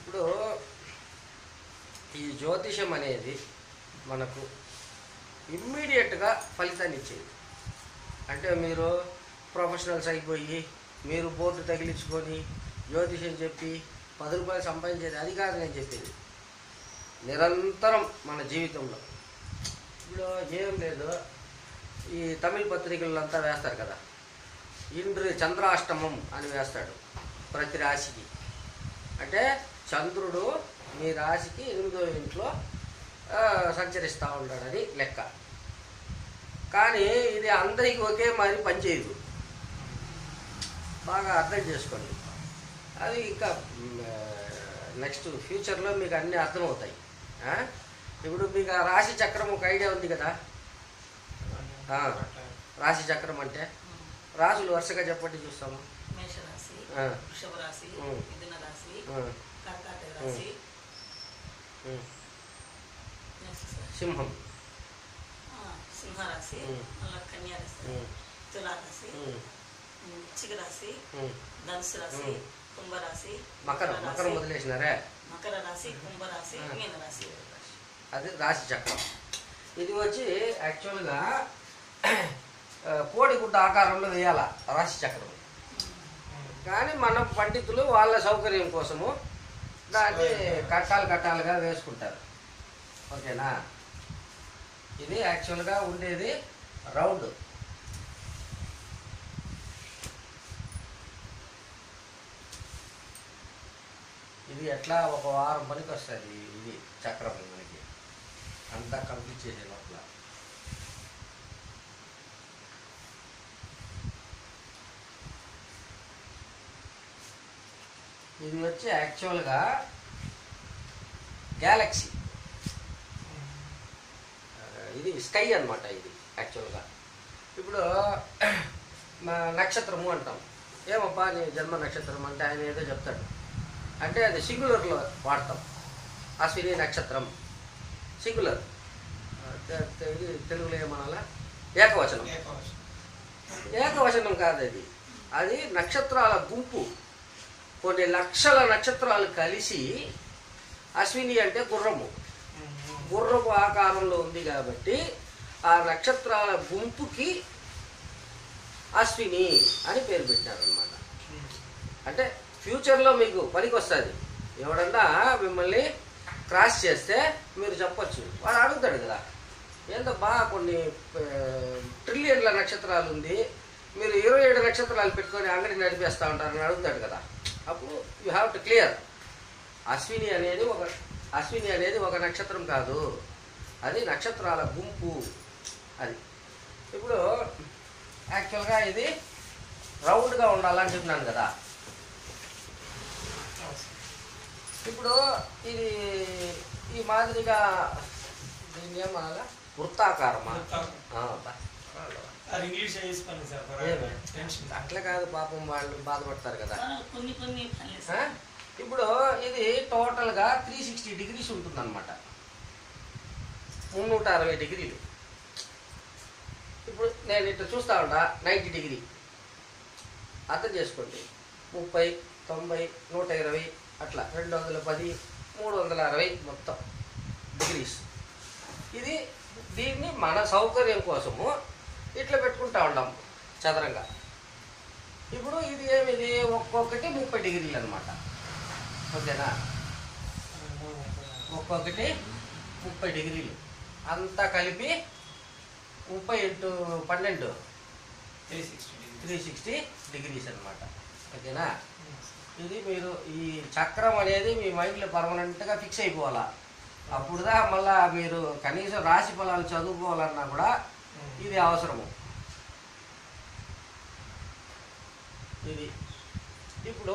ఇప్పుడు ఈ జ్యోతిషం అనేది మనకు ఇమ్మీడియట్గా ఫలితాన్ని ఇచ్చేది అంటే మీరు ప్రొఫెషనల్స్ అయిపోయి మీరు బోర్డు తగిలించుకొని జ్యోతిషం చెప్పి పది రూపాయలు సంపాదించేది అది కాదు నేను చెప్పేది నిరంతరం మన జీవితంలో ఇప్పుడు ఏం లేదు ఈ తమిళ పత్రికల్లో అంతా వేస్తారు కదా ఇంద్రు చంద్రాష్టమం అని వేస్తాడు ప్రతి రాశికి అంటే చంద్రుడు మీ రాశికి ఎనిమిదో ఇంట్లో ఆ, సంచరిస్తూ ఉంటాడని లెక్క కానీ ఇది అందరికీ ఒకే మాదిరి పనిచేయదు బాగా అర్థం చేసుకోండి అది ఇంకా నెక్స్ట్ ఫ్యూచర్లో మీకు అన్నీ అర్థమవుతాయి ఆ? ఇప్పుడు మీకు ఆ రాశి చక్రం ఒక ఐడియా ఉంది కదా ఆ, రాశి చక్రం అంటే రాసులు వరుసగా చెప్పండి చూస్తాము మేషరాశి ఆ. వృషభ రాశి ఉం. మిథున రాశి ఆ, కర్కాటక రాశి ఉమ్. నెక్స్ట్ సార్ సింహం ఆ, సింహరాశి ఉం. మళ్ళా కన్యా రాశి ఉమ్, తులారాశి ఉమ్, వృశ్చిక రాశి ఉమ్. ధనుసు రాశి ఉం. కుంభరాశి మకరం మకర మకరం రాశి, వదిలేసినారే మకర రాశి కుంభరాశి ఆ. మీన రాశి అది రాశి చక్రం ఇది వచ్చి యాక్చువల్గా ఆ, కోడిగుడ్డ ఆకారంలో వేయాల రాశి చక్రం కానీ మన పండితులు వాళ్ళ సౌకర్యం కోసము దాన్ని కట్టాలు కట్టాలుగా వేసుకుంటారు ఓకేనా ఇది యాక్చువల్గా ఉండేది రౌండ్ ఇది ఎట్లా ఒక వారం పనికి వస్తుంది ఇది చక్రం మనకి అంతా కంప్లీట్ చేసే లోపల ఇది వచ్చి యాక్చువల్గా గ్యాలక్సీ ఇది స్కై అన్నమాట ఇది యాక్చువల్గా ఇప్పుడు మా నక్షత్రము అంటాం ఏమప్పా నీ జన్మ నక్షత్రం అంటే ఆయన ఏదో చెప్తాడు అంటే అది సింగులర్లో వాడతాం అశ్విని నక్షత్రం సింగులర్ ఇది తెలుగులో ఏమనాలా ఏకవచనం ఏకవచనం కాదు అది అది నక్షత్రాల గుంపు కొన్ని లక్షల నక్షత్రాలు కలిసి అశ్విని అంటే గుర్రము గుర్రపు ఆకారంలో ఉంది కాబట్టి ఆ నక్షత్రాల గుంపుకి అశ్విని అని పేరు పెట్టారనమాట అంటే ఫ్యూచర్లో మీకు పనికి వస్తుంది ఎవడన్నా మిమ్మల్ని క్రాస్ చేస్తే మీరు చెప్పొచ్చు వాడు అడుగుతాడు కదా ఏంటబ్బా కొన్ని ఆ, ట్రిలియన్ల నక్షత్రాలు ఉంది మీరు ఇరవై ఏడు నక్షత్రాలు పెట్టుకొని అంగడి నడిపేస్తూ ఉంటారని అడుగుతాడు కదా అప్పుడు you have to clear Ashwini అనేది ఒక అశ్విని అనేది ఒక నక్షత్రం కాదు అది నక్షత్రాల గుంపు అది ఇప్పుడు యాక్చువల్గా ఇది రౌండ్గా ఉండాలని చెప్పినాను కదా ఇప్పుడు ఇది ఈ మాదిరిగా దీన్ని ఏమనాలా వృత్తాకారమా ఆ, బా. అది ఇంగ్లీష్ వేసుకుని సార్ ఏమి? టెన్షన్ అట్లా కాదు పాపం వాళ్ళు బాధపడతారు కదా సార్, కొన్ని కొన్ని పనులు ఆ? సార్ ఇప్పుడు ఇది టోటల్గా త్రీ సిక్స్టీ డిగ్రీస్ ఉంటుందన్నమాట మున్నూట అరవై డిగ్రీలు ఇప్పుడు నేను ఇట్లా చూస్తా ఉంటా నైంటీ డిగ్రీ అర్థం చేసుకోండి ముప్పై తొంభై నూట ఇరవై అట్లా రెండు వందల పది మూడు వందల అరవై మొత్తం డిగ్రీస్ ఇది దీన్ని మన సౌకర్యం కోసము ఇట్లా పెట్టుకుంటా ఉంటాం చదరంగా ఇప్పుడు ఇది ఏమిది ఒక్కొక్కటి ముప్పై డిగ్రీలు అనమాట ఓకేనా ఒక్కొక్కటి ముప్పై డిగ్రీలు అంతా కలిపి ముప్పై ఇంటూ పన్నెండు three sixty three sixty degrees అనమాట ఓకేనా ఇది మీరు ఈ చక్రం అనేది మీ మైండ్లో పర్మనెంట్గా ఫిక్స్ అయిపోవాలా అప్పుడుదా మళ్ళా మీరు కనీసం రాశి ఫలాలు చదువుకోవాలన్నా కూడా ఇది అవసరము ఇది ఇప్పుడు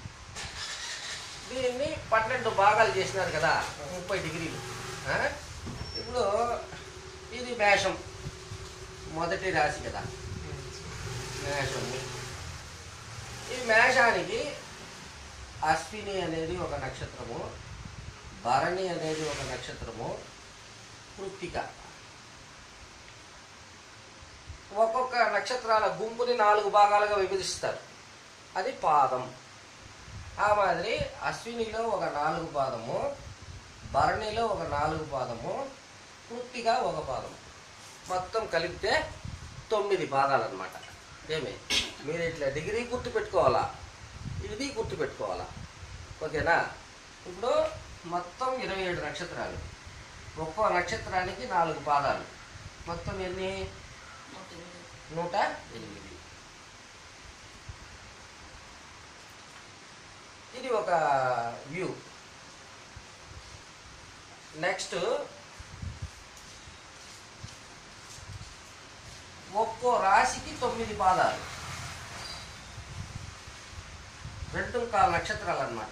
దీన్ని పన్నెండు భాగాలు చేసినారు కదా ముప్పై డిగ్రీలు ఆ? ఇప్పుడు ఇది మేషం మొదటి రాశి కదా మేషము ఈ మేషానికి అశ్విని అనేది ఒక నక్షత్రము భరణి అనేది ఒక నక్షత్రము కృత్తిక ఒక్కొక్క నక్షత్రాల గుంపుని నాలుగు భాగాలుగా విభజిస్తారు అది పాదం ఆ మాదిరి అశ్వినిలో ఒక నాలుగు పాదము భరణిలో ఒక నాలుగు పాదము పూర్తిగా ఒక పాదం మొత్తం కలిపితే తొమ్మిది పాదాలు అనమాట ఏమి మీరు ఇట్లా డిగ్రీ గుర్తు పెట్టుకోవాలా ఇది గుర్తు పెట్టుకోవాలా ఓకేనా ఇప్పుడు మొత్తం ఇరవై ఏడు నక్షత్రాలు ఒక్కో నక్షత్రానికి నాలుగు పాదాలు మొత్తం ఎన్ని నూట ఎనిమిది. నూట ఎనిమిది ఇది ఒక వ్యూ నెక్స్ట్ ఒక్కో రాశికి తొమ్మిది పాదాలు రెండు కాల నక్షత్రాలు అన్నమాట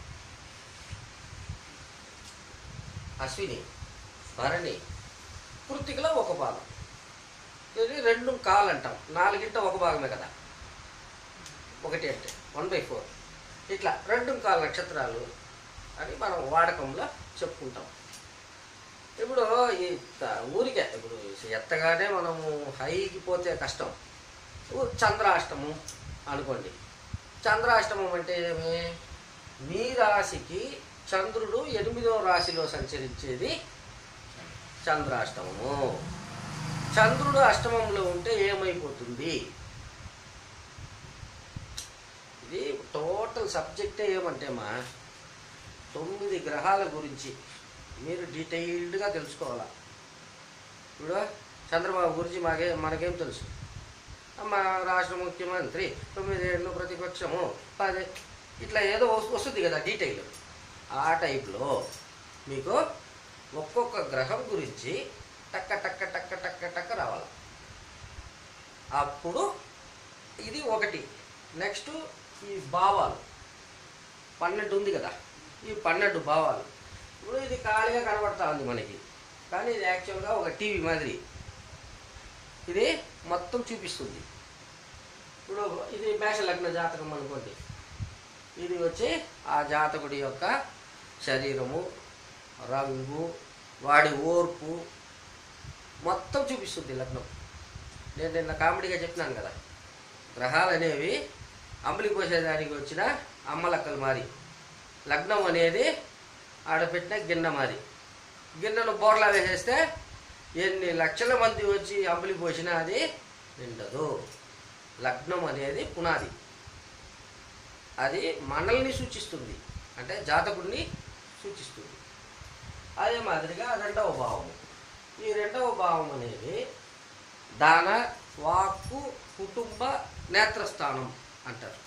అశ్విని భరణి కృతికలో ఒక పాదం ఇది రెండు కాలు అంటాం నాలుగింట ఒక భాగమే కదా ఒకటి అంటే వన్ బై ఫోర్ ఇట్లా రెండు కాలు నక్షత్రాలు అని మనం వాడకంలో చెప్పుకుంటాం ఇప్పుడు ఈ త- ఊరికే ఇప్పుడు ఎత్తగానే మనము హైకి పోతే కష్టం ఊ- చంద్రాష్టమం అనుకోండి చంద్రాష్టమం అంటే ఏమి మీ రాశికి చంద్రుడు ఎనిమిదో రాశిలో సంచరించేది చంద్రాష్టమము చంద్రుడు అష్టమంలో ఉంటే ఏమైపోతుంది ఇది టోటల్ సబ్జెక్టే ఏమంటే మా తొమ్మిది గ్రహాల గురించి మీరు డీటెయిల్డ్గా తెలుసుకోవాలా ఇప్పుడు చంద్రబాబు గురించి మాకే మనకేం తెలుసు మా రాష్ట్ర ముఖ్యమంత్రి తొమ్మిది ఏళ్ళు ప్రతిపక్షము పది ఇట్లా ఏదో వస్తు- వస్తుంది కదా డీటెయిల్ ఆ టైప్లో మీకు ఒక్కొక్క గ్రహం గురించి టక్క టక్క టక్క టక్క టక్క రావాలి అప్పుడు ఇది ఒకటి నెక్స్ట్ ఈ భావాలు పన్నెండు ఉంది కదా ఈ పన్నెండు భావాలు ఇప్పుడు ఇది ఖాళీగా కనబడతా ఉంది మనకి కానీ ఇది యాక్చువల్గా ఒక టీవీ మాదిరి ఇది మొత్తం చూపిస్తుంది ఇప్పుడు ఇది మేష లగ్న జాతకం అనుకోండి ఇది వచ్చి ఆ జాతకుడి యొక్క శరీరము రంగు వాడి ఓర్పు మొత్తం చూపిస్తుంది లగ్నం నేను నిన్న కామెడీగా చెప్పినాను కదా గ్రహాలు అనేవి అంబలి పోసేదానికి వచ్చిన అమ్మలక్కలు మారి లగ్నం అనేది ఆడపెట్టిన గిన్నె మారి గిన్నెను బోర్లా వేసేస్తే ఎన్ని లక్షల మంది వచ్చి అంబలి పోసినా అది నిండదు లగ్నం అనేది పునాది అది మనల్ని సూచిస్తుంది అంటే జాతకుడిని సూచిస్తుంది అదే మాదిరిగా రెండవ భావము ఈ రెండవ భావం అనేది దాన వాక్కు కుటుంబ నేత్రస్థానం అంటారు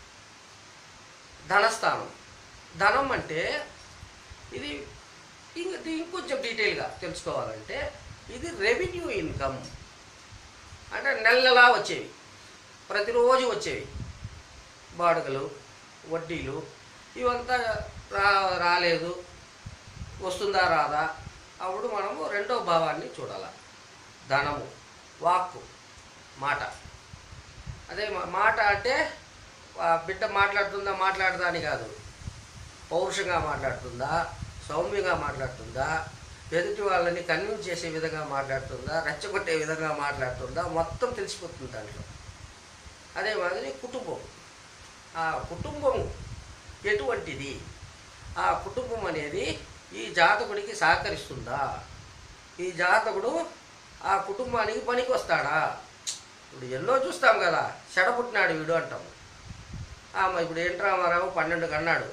ధనస్థానం ధనం అంటే ఇది ఇంక ఇది ఇంకొంచెం డీటెయిల్గా తెలుసుకోవాలంటే ఇది రెవెన్యూ ఇన్కమ్ అంటే నెల నెలా వచ్చేవి ప్రతిరోజు వచ్చేవి బాడుగలు వడ్డీలు ఇవంతా రా రాలేదు వస్తుందా రాదా అప్పుడు మనము రెండో భావాన్ని చూడాలి ధనము వాక్కు మాట అదే మా- మాట అంటే ఆ బిడ్డ మాట్లాడుతుందా మాట్లాడదా అని కాదు పౌరుషంగా మాట్లాడుతుందా సౌమ్యంగా మాట్లాడుతుందా ఎదుటి వాళ్ళని కన్విన్స్ చేసే విధంగా మాట్లాడుతుందా రెచ్చగొట్టే విధంగా మాట్లాడుతుందా మొత్తం తెలిసిపోతుంది దాంట్లో అదే మాదిరి కుటుంబం ఆ కుటుంబం ఎటువంటిది ఆ కుటుంబం అనేది ఈ జాతకుడికి సహకరిస్తుందా ఈ జాతకుడు ఆ కుటుంబానికి పనికి వస్తాడా ఇప్పుడు ఎన్నో చూస్తాం కదా చెడపుట్టినాడు వీడు అంటాం ఆమె ఇప్పుడు ఎన్ రామారావు పన్నెండు కన్నాడు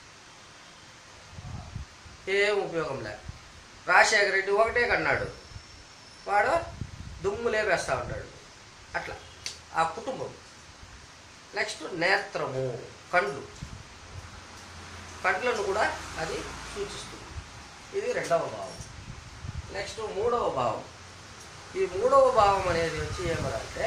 ఏం ఉపయోగం లే రాజశేఖర రెడ్డి ఒకటే కన్నాడు వాడు దుమ్ము లేపేస్తూ ఉంటాడు అట్లా ఆ కుటుంబం నెక్స్ట్ నేత్రము కండ్లు కండ్లను కూడా అది సూచిస్తుంది ఇది రెండవ భావం నెక్స్ట్ మూడవ భావం ఈ మూడవ భావం అనేది వచ్చి ఏమనంటే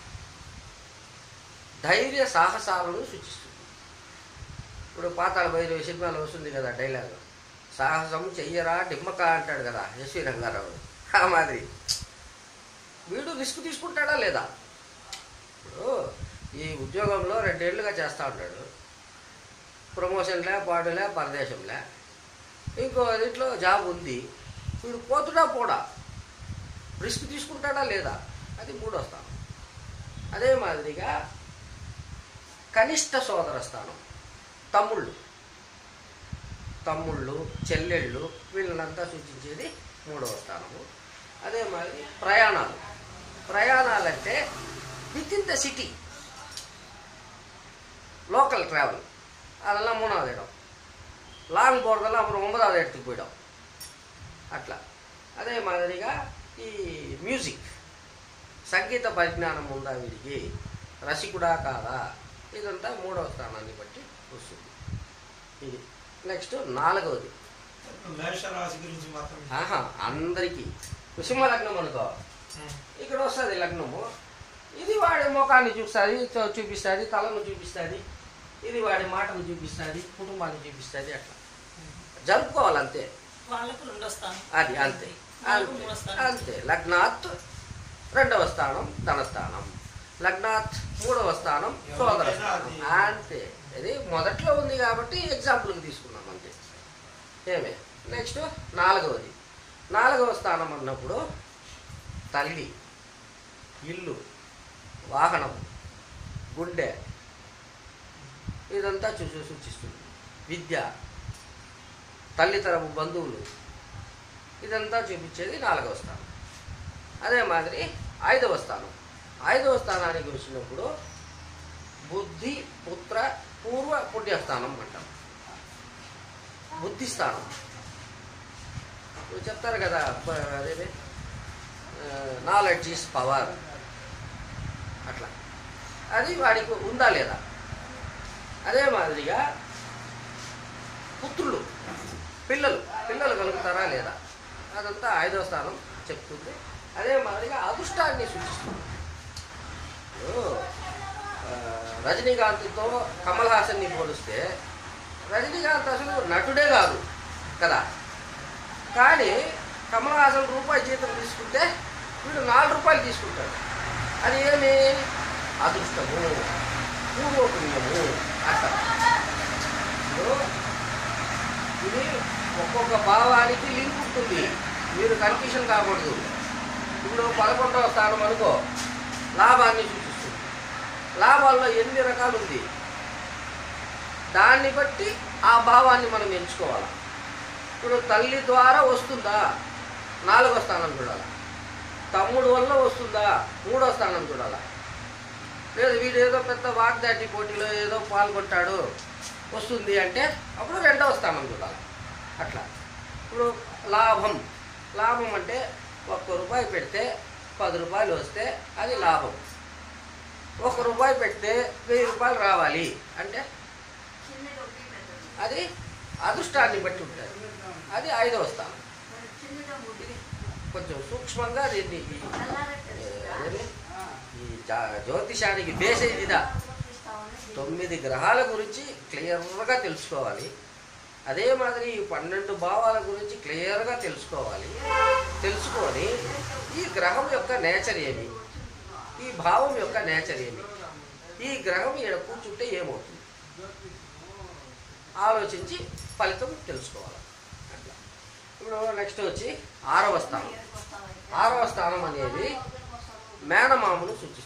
ధైర్య సాహసాలను సూచిస్తుంది ఇప్పుడు పాతాళ భైరవి సినిమాలో వస్తుంది కదా డైలాగ్ సాహసం చెయ్యరా డిమ్మక అంటాడు కదా ఎస్వి రంగారావు ఆ మాదిరి వీడు రిస్క్ తీసుకుంటాడా లేదా ఇప్పుడు ఈ ఉద్యోగంలో రెండేళ్లుగా చేస్తూ ఉంటాడు ప్రమోషన్లే పాడులే పరదేశంలే ఇంకో దీంట్లో జాబ్ ఉంది వీడు పోతుడా పోడా రిస్క్ తీసుకుంటాడా లేదా అది మూడో స్థానం అదే మాదిరిగా కనిష్ట సోదర స్థానం తమ్ముళ్ళు తమ్ముళ్ళు చెల్లెళ్ళు వీళ్ళనంతా సూచించేది మూడవ స్థానము అదే మరి ప్రయాణాలు ప్రయాణాలంటే with in the city local travel அதெல்லாம் மூணாவது இடம் லாங் போகிறதெல்லாம் அப்புறம் ஒன்பதாவது இடத்துக்கு போயிடும் అట్లా అదే మాదిరిగా ఈ మ్యూజిక్ సంగీత పరిజ్ఞానం ఉందా వీడికి రసికుడా కాదా ఇదంతా మూడవ స్థానాన్ని బట్టి వస్తుంది ఇది నెక్స్ట్ నాలుగవది ఇప్పుడు మేషరాశి గురించి మాత్రం ఆహా అందరికీ సింహ లగ్నం అనుకో ఉమ్. ఇక్కడ వస్తుంది లగ్నము ఇది వాడి ముఖాన్ని చూస్తుంది చూపిస్తుంది తలను చూపిస్తుంది ఇది వాడి మాటను చూపిస్తుంది కుటుంబాన్ని చూపిస్తుంది అట్లా జరుపుకోవాలి అంతే వాళ్ళకు రెండో స్థానం అది అంతే వాళ్ళకు అంతే మూడో స్థానం అంతే లగ్నాత్ రెండవ స్థానం ధనస్థానం లగ్నాత్ మూడవ స్థానం సోదర స్థానం అంతే ఇది మొదట్లో ఉంది కాబట్టి ఎగ్జాంపుల్కి తీసుకున్నాం అంతే ఏమే నెక్స్ట్ నాలుగవది నాలుగవ స్థానం అన్నప్పుడు తల్లి ఇల్లు వాహనం గుండె ఇదంతా చూసి సూచిస్తుంది విద్య తల్లితరపు బంధువులు ఇదంతా చూపించేది నాలుగవ స్థానం అదే మాదిరి ఐదవ స్థానం ఐదవ స్థానానికి వచ్చినప్పుడు బుద్ధి పుత్ర పూర్వ పుణ్యస్థానం అంటాం బుద్ధి స్థానం ఇప్పుడు చెప్తారు కదా ప- అదేమి నాలెడ్జ్ ఈస్ పవర్ అట్లా అది వాడికి ఉందా లేదా అదే మాదిరిగా పుత్రులు పిల్లలు పిల్లలు కలుగుతారా లేదా అదంతా ఐదో స్థానం చెప్తుంది అదే మాదిరిగా అదృష్టాన్ని సూచిస్తుంది ఇప్పుడు, ఆ, రజనీకాంత్తో కమల్ హాసన్ని పోలిస్తే రజనీకాంత్ అసలు నటుడే కాదు కదా కానీ కమల్ హాసన్ రూపాయి జీతం తీసుకుంటే వీడు నాలుగు రూపాయలు తీసుకుంటాడు అది ఏమి అదృష్టము పూర్వపుణ్యము అట్లా ఇప్పుడు ఇది ఒక్కొక్క భావానికి లింక్ ఉంటుంది మీరు కన్ఫ్యూషన్ కాకూడదు ఇప్పుడు పదకొండవ స్థానం అనుకో లాభాన్ని సూచిస్తుంది లాభాల్లో ఎన్ని రకాలు ఉంది దాన్ని బట్టి ఆ భావాన్ని మనం ఎంచుకోవాలి ఇప్పుడు తల్లి ద్వారా వస్తుందా నాలుగో స్థానం చూడాలి తమ్ముడు వల్ల వస్తుందా మూడో స్థానం చూడాలి లేదు వీడు ఏదో పెద్ద వాగ్దాటి పోటీలో ఏదో పాల్గొంటాడు వస్తుంది అంటే అప్పుడు రెండవ స్థానం చూడాలి అట్లా ఇప్పుడు లాభం లాభం అంటే ఒక్క రూపాయి పెడితే పది రూపాయలు వస్తే అది లాభం ఒక రూపాయి పెడితే వెయ్యి రూపాయలు రావాలి అంటే అది అదృష్టాన్ని బట్టి ఉంటుంది అది ఐదవ స్థానం ఇది కొంచెం సూక్ష్మంగా దీన్ని ఈ, అదేమి, ఈ జా- జ్యోతిషానికి బేస్ ఇదా తొమ్మిది గ్రహాల గురించి క్లియర్గా తెలుసుకోవాలి అదే మాదిరి ఈ పన్నెండు భావాల గురించి క్లియర్గా తెలుసుకోవాలి తెలుసుకొని ఈ గ్రహం యొక్క నేచర్ ఏమి ఈ భావం యొక్క నేచర్ ఏమి ఈ గ్రహం ఈడ కూర్చుంటే ఏమవుతుంది ఆలోచించి ఫలితం తెలుసుకోవాలి అట్లా ఇప్పుడు నెక్స్ట్ వచ్చి ఆరవ స్థానం ఆరవ స్థానం అనేది మేనమామను సూచిస్తుంది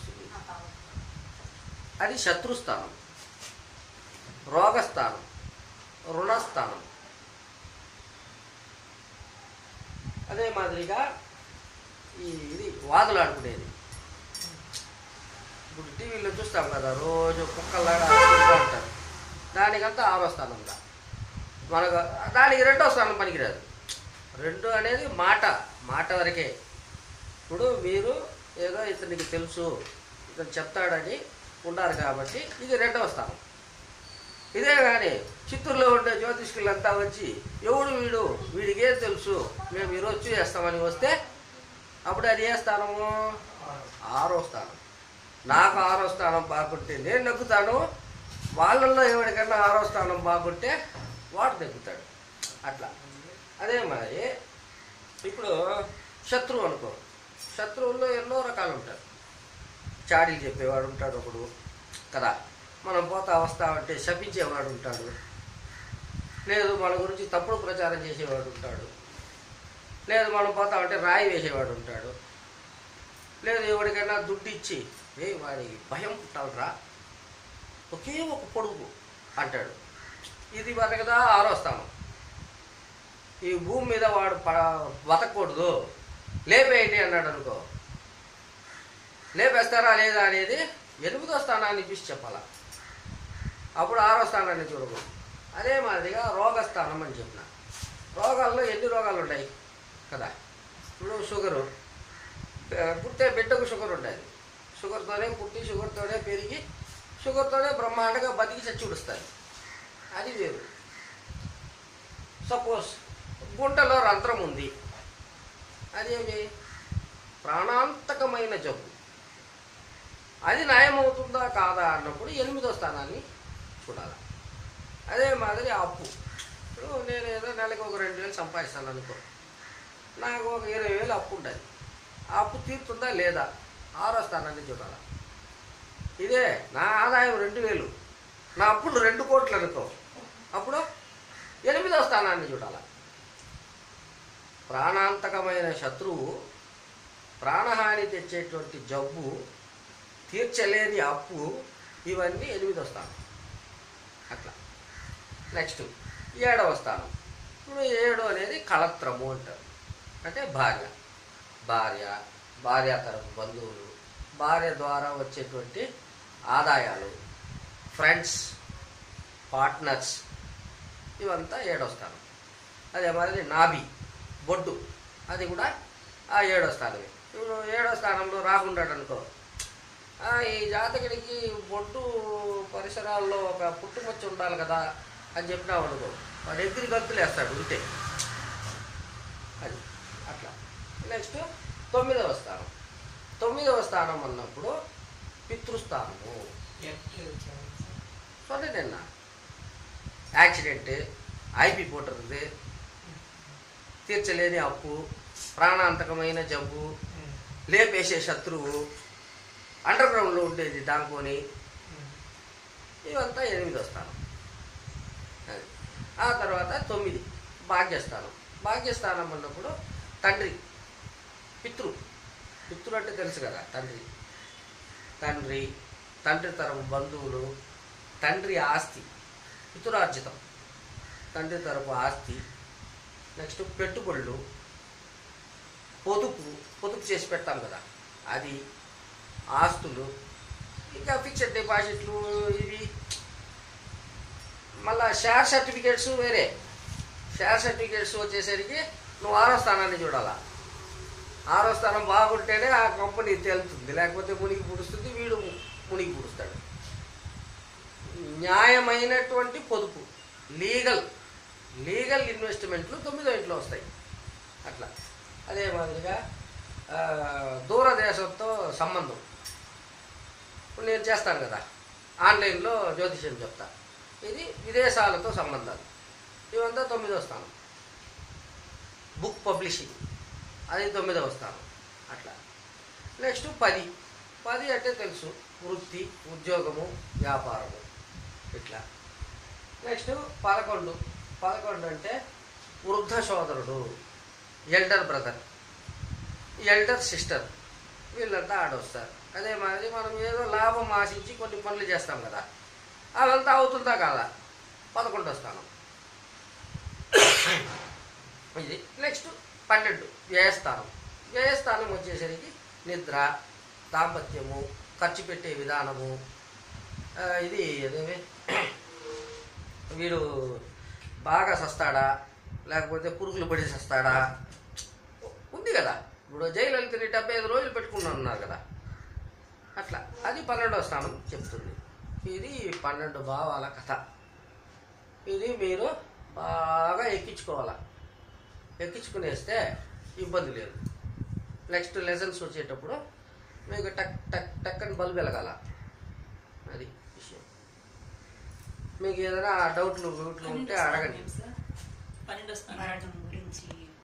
అది శత్రుస్థానం రోగస్థానం రుణస్థానం అదే మాదిరిగా ఈ ఇది వాదులాడుకునేది ఇప్పుడు టీవీలో చూస్తాం కదా రోజు కుక్కల్లాగా అరుచుకుంటూ ఉంటారు దానికంతా ఆరో స్థానంగా మనకు దానికి రెండో స్థానం పనికిరాదు రెండు అనేది మాట మాట వరకే ఇప్పుడు మీరు ఏదో ఇతనికి తెలుసు ఇతను చెప్తాడని ఉన్నారు కాబట్టి ఇది రెండవ స్థానం ఇదే కానీ చిత్తూరులో ఉండే జ్యోతిష్కులంతా వచ్చి ఎవడు వీడు వీడికి ఏం తెలుసు మేము ఈరోజు చేస్తామని వస్తే అప్పుడు అది ఏ స్థానము ఆరో స్థానం నాకు ఆరో స్థానం బాగుంటే నేను నెగ్గుతాను వాళ్ళల్లో ఎవరికన్నా ఆరో స్థానం బాగుంటే వాడు నెగ్గుతాడు అట్లా అదే మరి ఇప్పుడు శత్రువు అనుకో శత్రువుల్లో ఎన్నో రకాలు ఉంటారు చాడీలు చెప్పేవాడు ఉంటాడు ఒకడు కదా మనం పోతా వస్తా అంటే శపించేవాడు ఉంటాడు లేదు మన గురించి తప్పుడు ప్రచారం చేసేవాడు ఉంటాడు లేదు మనం పోతా ఉంటే రాయి వేసేవాడు ఉంటాడు లేదు ఎవరికైనా దుడ్డు ఇచ్చి ఏ వాడికి భయం పుట్టాలరా ఒకే ఒక పొడుగు అంటాడు ఇది మరి కదా ఆరో స్థానం ఈ భూమి మీద వాడు ప బతకూడదు లేపేయండి అన్నాడు అనుకో లేపేస్తారా లేదా అనేది ఎనిమిదో స్థానాన్ని చూసి చెప్పాలా అప్పుడు ఆరో స్థానాన్ని చూడకూడదు అదే మాదిరిగా రోగస్థానం అని చెప్పిన రోగాల్లో ఎన్ని రోగాలు ఉంటాయి కదా ఇప్పుడు షుగరు ఆ, పుట్టే బిడ్డకు షుగర్ ఉంటుంది షుగర్తోనే పుట్టి షుగర్తోనే పెరిగి షుగర్తోనే బ్రహ్మాండంగా బతికి చచ్చుడుస్తుంది అది వేరు సపోజ్ గుంటలో రంధ్రం ఉంది అదేమి ప్రాణాంతకమైన జబ్బు అది నయమవుతుందా కాదా అన్నప్పుడు ఎనిమిదో స్థానాన్ని చూడాలి అదే మాదిరి అప్పు ఇప్పుడు నేను ఏదో నెలకు ఒక రెండు వేలు సంపాదిస్తాను అనుకో నాకు ఒక ఇరవై వేలు అప్పు ఉంటుంది ఆ అప్పు తీరుతుందా లేదా ఆరో స్థానాన్ని చూడాలి ఇదే నా ఆదాయం రెండు వేలు నా అప్పులు రెండు కోట్లు అనుకో అప్పుడు ఎనిమిదో స్థానాన్ని చూడాలి ప్రాణాంతకమైన శత్రువు ప్రాణహాని తెచ్చేటువంటి జబ్బు తీర్చలేని అప్పు ఇవన్నీ ఎనిమిదో స్థానం అట్లా నెక్స్ట్ ఏడవ స్థానం ఇప్పుడు ఏడు అనేది కళత్రము అంటారు అంటే భార్య భార్య భార్య తరపు బంధువులు భార్య ద్వారా వచ్చేటువంటి ఆదాయాలు ఫ్రెండ్స్ పార్ట్నర్స్ ఇవంతా ఏడో స్థానం అదే మరి నాభి బొడ్డు అది కూడా ఆ ఏడో స్థానమే ఇప్పుడు ఏడో స్థానంలో రాకుండాడు అనుకో ఆ, ఈ జాతకుడికి బొడ్డు పరిసరాల్లో ఒక పుట్టుమచ్చ ఉండాలి కదా అని చెప్పినావు అనుకో వాడు ఎగిరి గంతులు వేస్తాడు ఉంటే అది అట్లా నెక్స్ట్ తొమ్మిదవ స్థానం తొమ్మిదవ స్థానం అన్నప్పుడు పితృస్థానము சொன்னேன்னா యాక్సిడెంట్ ఐపి పోటుంది తీర్చలేని అప్పు ప్రాణాంతకమైన జబ్బు లేపేసే శత్రువు అండర్ గ్రౌండ్లో ఉండేది దానికొని ఇవంతా ఎనిమిదో స్థానం అది. ఆ తర్వాత తొమ్మిది భాగ్యస్థానం భాగ్యస్థానం అన్నప్పుడు తండ్రి పితృ పితృ అంటే తెలుసు కదా తండ్రి తండ్రి తండ్రి తరపు బంధువులు తండ్రి ఆస్తి పితురార్జితం తండ్రి తరపు ఆస్తి నెక్స్ట్ పెట్టుబడులు పొదుపు పొదుపు చేసి పెడతాం కదా అది ఆస్తులు ఇంకా ఫిక్స్డ్ డిపాజిట్లు ఇవి మళ్ళా షేర్ సర్టిఫికేట్స్ వేరే షేర్ సర్టిఫికేట్స్ వచ్చేసరికి నువ్వు ఆరో స్థానాన్ని చూడాలా ఆరో స్థానం బాగుంటేనే ఆ కంపెనీ తేలుతుంది లేకపోతే మునిగి పుడుస్తుంది వీడు మునిగి పుడుస్తాడు న్యాయమైనటువంటి పొదుపు లీగల్ లీగల్ ఇన్వెస్ట్మెంట్లు తొమ్మిదో ఇంట్లో వస్తాయి అట్లా అదే మాదిరిగా ఆ, దూరదేశంతో సంబంధం ఇప్పుడు నేను చేస్తాను కదా ఆన్లైన్లో జ్యోతిష్యం చెప్తా ఇది విదేశాలతో సంబంధాలు ఇవంతా తొమ్మిదో స్థానం బుక్ పబ్లిషింగ్ అది తొమ్మిదవ స్థానం అట్లా నెక్స్ట్ పది పది అంటే తెలుసు వృత్తి ఉద్యోగము వ్యాపారము ఇట్లా నెక్స్ట్ పదకొండు పదకొండు అంటే వృద్ధ సోదరుడు ఎల్డర్ బ్రదర్ ఎల్డర్ సిస్టర్ వీళ్ళంతా ఆడొస్తారు అదే మాదిరి మనం ఏదో లాభం ఆశించి కొన్ని పనులు చేస్తాం కదా అదంతా అవుతుందా కాదా పదకొండో స్థానం ఇది నెక్స్ట్ పన్నెండు వ్యయస్థానం వ్యయస్థానం వచ్చేసరికి నిద్ర దాంపత్యము ఖర్చు పెట్టే విధానము ఆ, ఇది అదేమి వీడు బాగా సస్తాడా లేకపోతే పురుగులు పడి సస్తాడా ఉంది కదా ఇప్పుడు జయలలితని డెబ్బై ఐదు రోజులు పెట్టుకున్నాను అన్నారు కదా అట్లా అది పన్నెండవ స్థానం చెప్తుంది ఇది పన్నెండు భావాల కథ ఇది మీరు బాగా ఎక్కించుకోవాలా ఎక్కించుకునేస్తే ఇబ్బంది లేదు నెక్స్ట్ లెసన్స్ వచ్చేటప్పుడు మీకు టక్ టక్ టక్ అని బల్బ్ వెలగాల అది విషయం మీకు ఏదైనా డౌట్లు డౌట్లు ఉంటే అడగండి పన్నెండో స్థానం మరణం గురించి